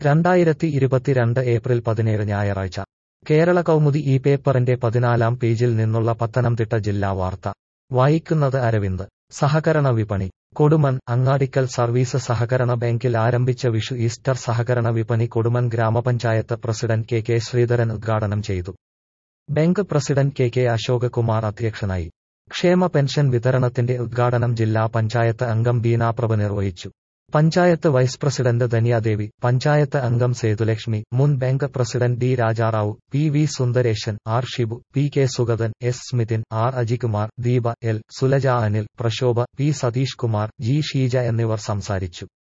രണ്ടായിരത്തി ഇരുപത്തിരണ്ട് ഏപ്രിൽ പതിനേഴ് ഞായറാഴ്ച കേരള കൗമുദി ഈ പേപ്പറിന്റെ പതിനാലാം പേജിൽ നിന്നുള്ള പത്തനംതിട്ട ജില്ലാ വാർത്ത വായിക്കുന്നത് അരവിന്ദ് സഹകരണ വിപണി കൊടുമൺ അങ്ങാടിക്കൽ സർവീസ് സഹകരണ ബാങ്കിൽ ആരംഭിച്ച വിഷു ഈസ്റ്റർ സഹകരണ വിപണി കൊടുമൺ ഗ്രാമപഞ്ചായത്ത് പ്രസിഡന്റ് കെ കെ ശ്രീധരൻ ഉദ്ഘാടനം ചെയ്തു bank president K K Ashok Kumar അധ്യക്ഷനായി ക്ഷേമ പെൻഷൻ വിതരണത്തിന്റെ ഉദ്ഘാടനം ജില്ലാ പഞ്ചായത്ത് അംഗം ബീനാപ്രഭ നിർവഹിച്ചു പഞ്ചായത്ത് വൈസ് പ്രസിഡന്റ് ധന്യാദേവി പഞ്ചായത്ത് അംഗം സേതുലക്ഷ്മി മുൻ bank president D Rajarao P V Sundaresan R Shibu P K Sugathan S Smithin R Ajikumar Deepa L Sulaja Anil Prashobha P Satheesh Kumar G Sheeja എന്നിവർ സംസാരിച്ചു